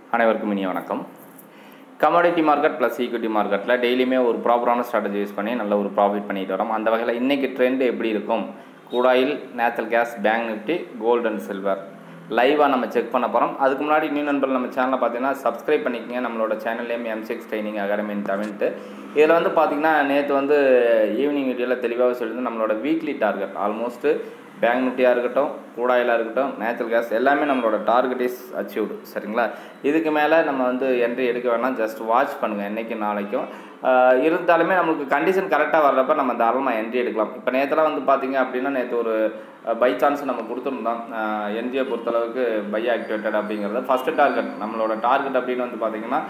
அனைவருக்கும் இனிய வணக்கம் கமாடிட்டி மார்க்கெட் ப்ளஸ் ஈக்விட்டி மார்க்கெட்டில் டெய்லியுமே ஒரு ப்ராப்பரான ஸ்ட்ராட்டஜி யூஸ் பண்ணி நல்ல ஒரு ப்ராஃபிட் பண்ணிட்டு வரோம் அந்த வகையில் இன்றைக்கி ட்ரெண்ட் எப்படி இருக்கும் crude oil natural gas bank nifty gold and silver லைவாக நம்ம செக் பண்ண போகிறோம் அதுக்கு முன்னாடி நியூ நண்பர் நம்ம சேனலை பார்த்தீங்கன்னா சப்ஸ்கிரைப் பண்ணிக்கங்க நம்மளோட channel name M six training அகாடமின் தமிழ்ட்டு இதில் வந்து பார்த்தீங்கன்னா நேற்று வந்து ஈவினிங் வீடியோவில் தெளிவாக சொல்லியிருந்து நம்மளோட வீக்லி டார்கெட் ஆல்மோஸ்ட்டு பேங்க் நிஃப்டியாக இருக்கட்டும் கூடாயிலாக இருக்கட்டும் நேச்சுரல் கேஸ் எல்லாமே நம்மளோட டார்கெட் இஸ் அச்சீவ்டு சரிங்களா இதுக்கு மேலே நம்ம வந்து என்ட்ரி எடுக்க வேணாம் ஜஸ்ட் வாட்ச் பண்ணுங்கள் என்றைக்கு நாளைக்கும் ஆஹ் இருந்தாலுமே நம்மளுக்கு கண்டிஷன் கரெக்டாக வர்றப்ப நம்ம தாராளமாக என்ட்ரி எடுக்கலாம் இப்போ நேற்றுலாம் வந்து பார்த்தீங்க அப்படின்னா நேற்று ஒரு பை சான்ஸ் நம்ம கொடுத்துருந்தோம் என்ஜியை பொறுத்தளவுக்கு பை ஆக்டிவேட்டட் அப்படிங்கிறது ஃபஸ்ட்டு டார்கெட் நம்மளோட டார்கெட் அப்படின்னு வந்து பார்த்தீங்கன்னா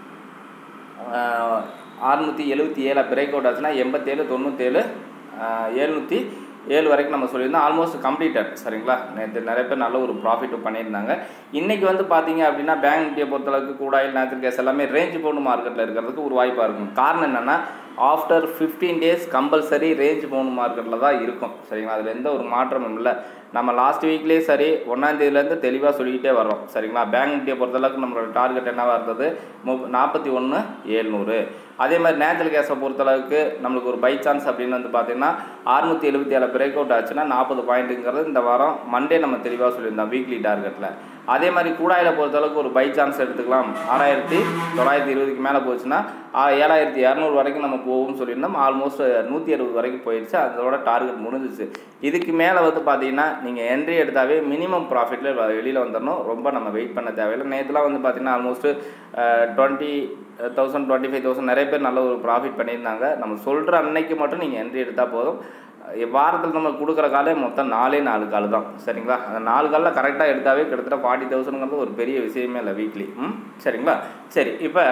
அறுநூற்றி எழுபத்தி ஏழு பிரேக் அவுட் ஆச்சுன்னா எண்பத்தேழு தொண்ணூற்றேழு எழுநூற்றி ஏழு வரைக்கும் நம்ம சொல்லியிருந்தோம் ஆல்மோஸ்ட் கம்ப்ளீட்டட் சரிங்களா நேற்று நிறைய பேர் நல்ல ஒரு ப்ராஃபிட்டும் பண்ணியிருந்தாங்க இன்றைக்கி வந்து பார்த்தீங்க அப்படின்னா பேங்க் நிஃப்டியை பொறுத்தளவுக்கு கூடாயில் நேச்சுரல் கேஸ் எல்லாமே ரேஞ்ச் பவுண்ட் மார்க்கெட்டில் இருக்கிறதுக்கு ஒரு வாய்ப்பாக இருக்கும் காரணம் என்னென்னா after fifteen days compulsory range bound மார்க்கெட்டில் தான் இருக்கும் சரிங்களா அதில் எந்த ஒரு மாற்றமும் இல்லை நம்ம லாஸ்ட் வீக்லேயே சரி ஒன்றாந்தேதியிலேருந்து தெளிவாக சொல்லிக்கிட்டே வர்றோம் சரிங்களா பேங்க் நிஃப்டியை பொறுத்தளவுக்கு நம்மளோட டார்கெட் என்னவாக இருந்தது மு நாற்பத்தி ஒன்று ஏழ்நூறு அதே மாதிரி நேச்சுரல் கேஸை பொறுத்தளவுக்கு நம்மளுக்கு ஒரு பை சான்ஸ் அப்படின்னு வந்து பார்த்தீங்கன்னா அறுநூற்றி எழுபத்தி ஏழு பிரேக் அவுட் ஆச்சுன்னா நாற்பது பாயிண்ட்டுங்கிறது இந்த வாரம் மண்டே நம்ம தெளிவாக சொல்லியிருந்தோம் வீக்லி டார்கெட்டில் அதே மாதிரி கூடாயில பொறுத்தளவுக்கு ஒரு பை சான்ஸ் எடுத்துக்கலாம் ஆறாயிரத்தி தொள்ளாயிரத்தி இருபதுக்கு மேலே போச்சுன்னா ஏழாயிரத்தி இரநூறு வரைக்கும் நம்ம போகும்னு சொல்லியிருந்தோம் ஆல்மோஸ்ட் நூற்றி அறுபது வரைக்கும் போயிடுச்சு அதோட டார்கெட் முடிஞ்சிச்சு இதுக்கு மேலே வந்து பார்த்தீங்கன்னா நீங்கள் என்ட்ரி எடுத்தாவே மினிமம் ப்ராஃபிட்டில் வெளியில் வந்துடணும் ரொம்ப நம்ம வெயிட் பண்ண தேவையில்லை நேற்றுலாம் வந்து பார்த்தீங்கன்னா almost twenty thousand twenty five thousand நிறைய பேர் நல்ல ஒரு ப்ராஃபிட் பண்ணியிருந்தாங்க நம்ம சொல்கிற அன்னைக்கு மட்டும் நீங்கள் என்ட்ரி எடுத்தால் போதும் வாரத்தில் நம்ம கொடுக்குற காலே மொத்தம் நாலே நாலு கால் தான் சரிங்களா அந்த நாலு காலில் கரெக்டாக எடுத்தாவே கிட்டத்தட்ட ஃபார்ட்டி தௌசண்ட்ங்கிறது ஒரு பெரிய விஷயமே இல்லை வீக்லி ம் சரிங்களா சரி இப்போ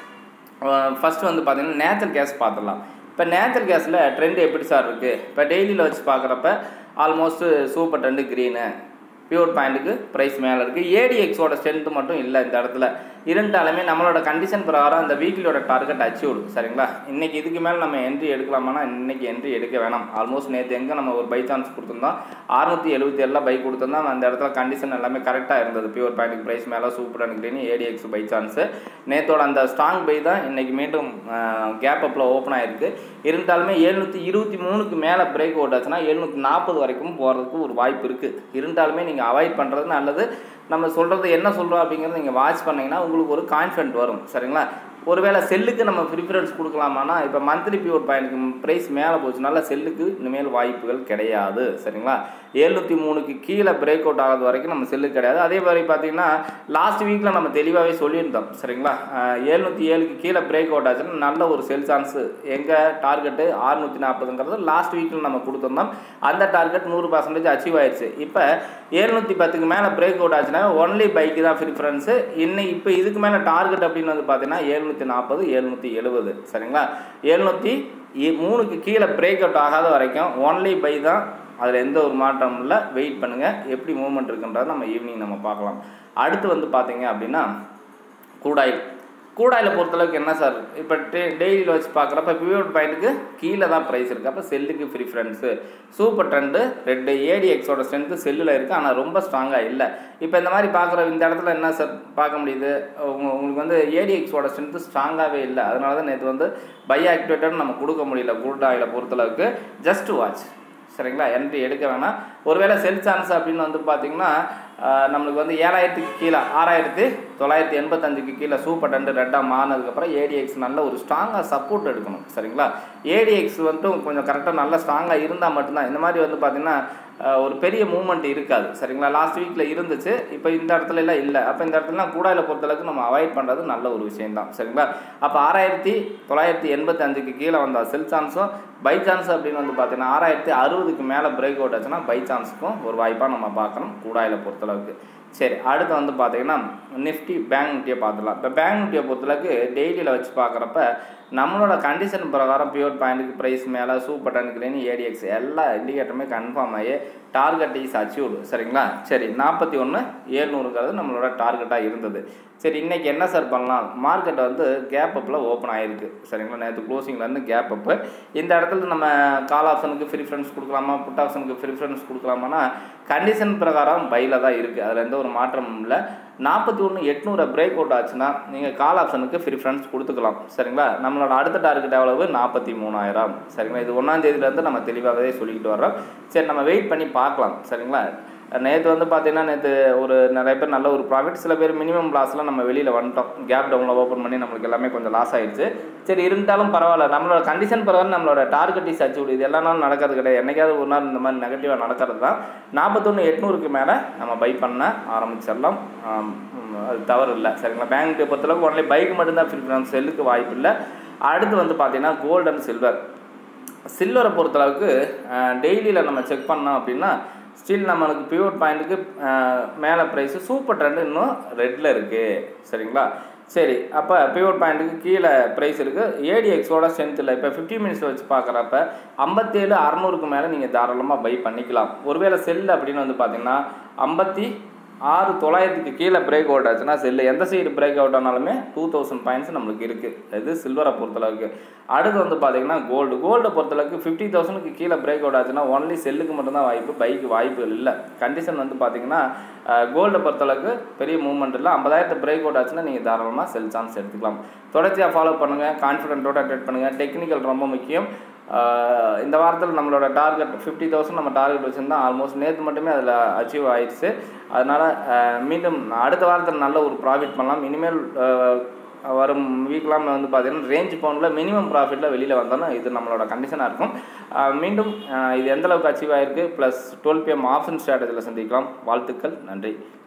ஃபஸ்ட்டு வந்து பார்த்தீங்கன்னா நேச்சுரல் கேஸ் பார்த்துடலாம் இப்போ நேச்சுரல் கேஸில் ட்ரெண்ட் எப்படி சார் இருக்குது இப்போ டெய்லியில் வச்சு பார்க்குறப்ப almost super trend green pure பாயிண்ட்டுக்கு ப்ரைஸ் மேலே இருக்குது ஏடிஎக்ஸோட ஸ்ட்ரென்த்து மட்டும் இல்லை இந்த இடத்துல இருந்தாலுமே நம்மளோட கண்டிஷன் பிரகாரம் அந்த வீக்லியோட டார்கெட் அச்சீவ்டு சரிங்களா இன்றைக்கி இதுக்கு மேலே நம்ம என்ட்ரி எடுக்கலாமானா இன்றைக்கி என்ட்ரி எடுக்க வேணாம் ஆல்மோஸ்ட் நேற்று எங்கே நம்ம ஒரு பை சான்ஸ் கொடுத்துருந்தோம் அறுநூற்றி எழுபத்தி ஏழில் பை கொடுத்துருந்தோம் அந்த இடத்துல கண்டிஷன் எல்லாமே கரெக்டாக இருந்தது பியூர் பாயிண்ட்டுக்கு ப்ரைஸ் மேலே super and green ADX buy chance நேற்றோட அந்த ஸ்ட்ராங் பை தான் இன்றைக்கி மீண்டும் கேப் அப்பில் ஓப்பன் ஆகிருக்கு இருந்தாலுமே எழுநூற்றி இருபத்தி மூணுக்கு மேலே பிரேக் அவுட் ஆச்சுன்னா எழுநூற்றி நாற்பது வரைக்கும் போகிறதுக்கு ஒரு வாய்ப்பு இருக்குது இருந்தாலுமே நீங்கள் அவாய்ட் பண்ணுறது நல்லது நம்ம சொல்கிறது என்ன சொல்கிறோம் அப்படிங்கிறத நீங்கள் வாட்ச் பண்ணிங்கன்னா உங்களுக்கு ஒரு கான்ஃபிடென்ட் வரும் சரிங்களா ஒருவேளை செல்லுக்கு நம்ம ப்ரிஃபரன்ஸ் கொடுக்கலாமானா இப்போ மந்த்லி பியூர் பாயிண்ட்டுக்கு ப்ரைஸ் மேலே போச்சுனால செல்லுக்கு இனிமேல் வாய்ப்புகள் கிடையாது சரிங்களா எழுநூற்றி மூணுக்கு கீழே பிரேக் அவுட் ஆகாத வரைக்கும் நம்ம செல்லுக்கு கிடையாது அதே மாதிரி பார்த்தீங்கன்னா லாஸ்ட் வீக்கில் நம்ம தெளிவாகவே சொல்லியிருந்தோம் சரிங்களா எழுநூற்றி ஏழுக்கு கீழே பிரேக் அவுட் ஆச்சுன்னா நல்ல ஒரு செல் சான்ஸு எங்கள் டார்கெட்டு ஆறுநூற்றி நாற்பதுங்கிறது லாஸ்ட் வீக்கில் நம்ம கொடுத்துருந்தோம் அந்த டார்கெட் நூறு பர்சன்டேஜ் அச்சீவ் ஆயிடுச்சு இப்போ எழுநூற்றி பத்துக்கு மேலே பிரேக் அவுட் ஆச்சுன்னா ஒன்லி பைக்கு தான் ப்ரிஃபரன்ஸு இன்னும் இப்போ இதுக்கு மேலே டார்கெட் அப்படின்னு வந்து பார்த்தீங்கன்னா எழுநூற்றி நாற்பது எழுநூற்றி எழுபது சரிங்களா எழுநூற்றி மூணுக்கு கீழே பிரேக் அவுட் ஆகாத வரைக்கும் ஒன்லி பை தான் அதில் எந்த ஒரு மாற்றமும் இல்லை வெயிட் பண்ணுங்கள் எப்படி மூவ்மெண்ட் இருக்குன்றதை நம்ம ஈவினிங் நம்ம பார்க்கலாம் அடுத்து வந்து பார்த்தீங்க அப்படின்னா கூடாயில் கூடாயில் பொறுத்தளவுக்கு என்ன சார் இப்போ டே டெய்லியில் வச்சு பார்க்குறப்ப பியூர் பாயிண்ட்டுக்கு கீழே தான் ப்ரைஸ் இருக்குது அப்போ செல்லுக்கு ப்ரிஃபரன்ஸு சூப்பர் ட்ரெண்டு ரெண்டு ஏடிஎக்ஸோட ஸ்ட்ரென்த்து செல்லில் இருக்குது ஆனால் ரொம்ப ஸ்ட்ராங்காக இல்லை இப்போ இந்த மாதிரி பார்க்குற இந்த இடத்துல என்ன சார் பார்க்க முடியுது உங்களுக்கு வந்து ஏடிஎக்ஸோட ஸ்ட்ரென்த்து ஸ்ட்ராங்காகவே இல்லை அதனால தான் நேற்று வந்து பை ஆக்டிவேட்டட் நம்ம கொடுக்க முடியல கூடாயில் பொறுத்தளவுக்கு ஜஸ்ட் வாட்ச் சரிங்களா என்ட்ரி எடுக்க வேணாம் ஒருவேளை செல் சான்ஸ் அப்படின்னு வந்து பார்த்தீங்கன்னா நம்மளுக்கு வந்து ஏழாயிரத்துக்கு கீழே ஆறாயிரத்தி தொள்ளாயிரத்தி எண்பத்தஞ்சுக்கு கீழே சூப்பர் டண்டு ரெட்டாக மாறினதுக்கப்புறம் ஏடிஎக்ஸ் நல்ல ஒரு ஸ்ட்ராங்காக சப்போர்ட் எடுக்கணும் சரிங்களா ஏடிஎக்ஸ் வந்துட்டு கொஞ்சம் கரெக்டாக நல்லா ஸ்ட்ராங்காக இருந்தால் மட்டும்தான் இந்த மாதிரி வந்து பார்த்திங்கன்னா ஒரு பெரிய மூவ்மெண்ட் இருக்காது சரிங்களா லாஸ்ட் வீக்கில் இருந்துச்சு இப்போ இந்த இடத்துல எல்லாம் இல்லை அப்போ இந்த இடத்துலலாம் கூடாயில் பொறுத்தளவுக்கு நம்ம அவாய்ட் பண்ணுறது நல்ல ஒரு விஷயம்தான் சரிங்களா அப்போ ஆறாயிரத்தி தொள்ளாயிரத்தி எண்பத்தி அஞ்சுக்கு கீழே வந்தால் செல் சான்ஸும் பை சான்ஸ் அப்படின்னு வந்து பார்த்தீங்கன்னா ஆறாயிரத்தி அறுபதுக்கு மேலே பிரேக் அவுட் ஆச்சுன்னா பை சான்ஸுக்கும் ஒரு வாய்ப்பாக நம்ம பார்க்கணும் கூடாயில் பொறுத்தளவுக்கு சரி அடுத்து வந்து பார்த்தீங்கன்னா நிஃப்டி பேங்க் நிஃப்டியை பார்த்துலாம் இப்போ பேங்க் நிஃப்டியை பொறுத்தளவுக்கு டெய்லியில் வச்சு பார்க்குறப்ப நம்மளோட கண்டிஷன் பிரகாரம் பியூர் பாயிண்ட்டுக்கு ப்ரைஸ் மேலே சூப்பர் டன்க்ரேன் ஏடிஎக்ஸ் எல்லா இண்டிகேட்டருமே கன்ஃபார்ம் ஆகி டார்கெட் இஸ் அச்சீவ்டு சரிங்களா சரி நாற்பத்தி ஒன்று ஏழ்நூறுங்கிறது நம்மளோட டார்கெட்டாக இருந்தது சரி இன்றைக்கி என்ன சார் பண்ணலாம் மார்க்கெட் வந்து கேப் அப்பில் ஓப்பன் ஆகிருக்கு சரிங்களா நேற்று க்ளோசிங்லேருந்து கேப் அப்பு இந்த இடத்துல நம்ம கால் ஆப்ஷனுக்கு ப்ரிஃபரன்ஸ் கொடுக்கலாமா புட் ஆப்ஷனுக்கு ப்ரிஃபரன்ஸ் கொடுக்கலாமான்னா கண்டிஷன் பிரகாரம் பையில் தான் இருக்குது அதில் எந்த ஒரு மாற்றமும் இல்லை நாற்பத்தி ஒன்று எட்நூறு பிரேக் அவுட் ஆச்சுன்னா நீங்கள் கால் ஆப்ஷனுக்கு ஃப்ரீ ஃப்ரெண்ட்ஸ் கொடுத்துக்கலாம் சரிங்களா நம்மளோட அடுத்த டார்கெட் எவ்வளவு நாற்பத்தி மூணாயிரம் சரிங்களா இது ஒன்றாம் தேதியிலேருந்து நம்ம தெளிவாகவே சொல்லிக்கிட்டு வர்றோம் சரி நம்ம வெயிட் பண்ணி பார்க்கலாம் சரிங்களா நேற்று வந்து பார்த்தீங்கன்னா நேற்று ஒரு நிறைய பேர் நல்ல ஒரு ப்ராஃபிட் சில பேர் மினிமம் லாஸில் நம்ம வெளியில் வந்துட்டோம் கேப் டவுனில் ஓப்பன் பண்ணி நம்மளுக்கு எல்லாமே கொஞ்சம் லாஸ் ஆயிடுச்சு சரி இருந்தாலும் பரவாயில்ல நம்மளோட கண்டிஷன் பரவாயில்ல நம்மளோட டார்கெட் இஸ் அச்சீவ் இது எல்லா நாளும் நடக்கிறது கிடையாது என்னைக்காவது ஒரு நாள் இந்த மாதிரி நெகட்டிவாக நடக்கிறது தான் நாற்பத்தொன்று எட்நூறுக்கு மேலே நம்ம பை பண்ண ஆரம்பிச்சிடலாம் ஆம், அது தவறு இல்லை சரிங்களா பேங்க் பொறுத்தளவுக்கு ஒன்லி பைக் மட்டும்தான் ஃபில் பண்ண செல்லுக்கு வாய்ப்பு இல்லை அடுத்து வந்து பார்த்தீங்கன்னா கோல்டு அண்ட் சில்வர் சில்வரை பொறுத்தளவுக்கு டெய்லியில் நம்ம செக் பண்ணோம் அப்படின்னா ஸ்டில் நம்மளுக்கு பியூர் பாயிண்ட்டுக்கு மேலே ப்ரைஸு சூப்பர் ட்ரெண்ட் இன்னும் ரெட்டில் இருக்குது சரிங்களா சரி அப்போ பியூர் பாயிண்ட்டுக்கு கீழே ப்ரைஸ் இருக்குது ஏடிஎக்ஸோட ஸ்ட்ரென்த் இல்லை இப்போ ஃபிஃப்டி மினிட்ஸ் வச்சு பார்க்குறப்ப ஐம்பத்தேழு அறநூறுக்கு மேலே நீங்கள் தாராளமாக பை பண்ணிக்கலாம் ஒருவேளை செல் அப்படின்னு வந்து பார்த்தீங்கன்னா ஐம்பத்தி ஆறு தொள்ளாயிரத்துக்கு கீழே பிரேக் அவுட் ஆச்சுன்னா செல்லு எந்த சைடு பிரேக் அவுட் ஆனாலுமே டூ தௌசண்ட் பாயிண்ட்ஸ் நம்மளுக்கு இருக்குது இது சில்வரை பொறுத்தளவுக்கு அடுத்து வந்து பார்த்தீங்கன்னா கோல்டு கோல்டை பொறுத்தளவுக்கு ஃபிஃப்டி தௌசண்ட்க்கு கீழே பிரேக் அவுட் ஆச்சுன்னா ஒன்லி செல்லுக்கு மட்டும்தான் வாய்ப்பு பைக்கு வாய்ப்பு இல்லை கண்டிஷன் வந்து பார்த்தீங்கன்னா கோல்டை பொறுத்தளவுக்கு பெரிய மூவ்மெண்ட் இல்லை ஐம்பதாயிரத்து பிரேக் அவுட் ஆச்சுன்னா நீங்கள் தாராளமாக செல் சான்ஸ் எடுத்துக்கலாம் தொடர்ச்சியாக ஃபாலோ பண்ணுங்கள் கான்ஃபிடென்ட்டோட ட்ரேட் பண்ணுங்கள் டெக்னிக்கல் ரொம்ப முக்கியம் ஆஹ் இந்த வாரத்தில் நம்மளோட டார்கெட் ஃபிஃப்டி தௌசண்ட் நம்ம டார்கெட் வச்சுருந்தா ஆல்மோஸ்ட் நேற்று மட்டுமே அதில் அச்சீவ் ஆயிடுச்சு அதனால் மீண்டும் அடுத்த வாரத்தில் நல்ல ஒரு ப்ராஃபிட் பண்ணலாம் இனிமேல் ஆஹ் வரும் வீக்லாம் வந்து பார்த்தீங்கன்னா ரேஞ்ச் பவுண்டில் மினிமம் ப்ராஃபிட்டில் வெளியில் வந்தாலும் இது நம்மளோட கண்டிஷனாக இருக்கும் ஆஹ் மீண்டும் ஆஹ் இது எந்த அளவுக்கு அச்சீவ் ஆயிருக்கு ப்ளஸ் டுவெல் பிஎம் ஆப்ஷன் ஸ்ட்ராட்டஜியில் சந்திக்கலாம் வாழ்த்துக்கள் நன்றி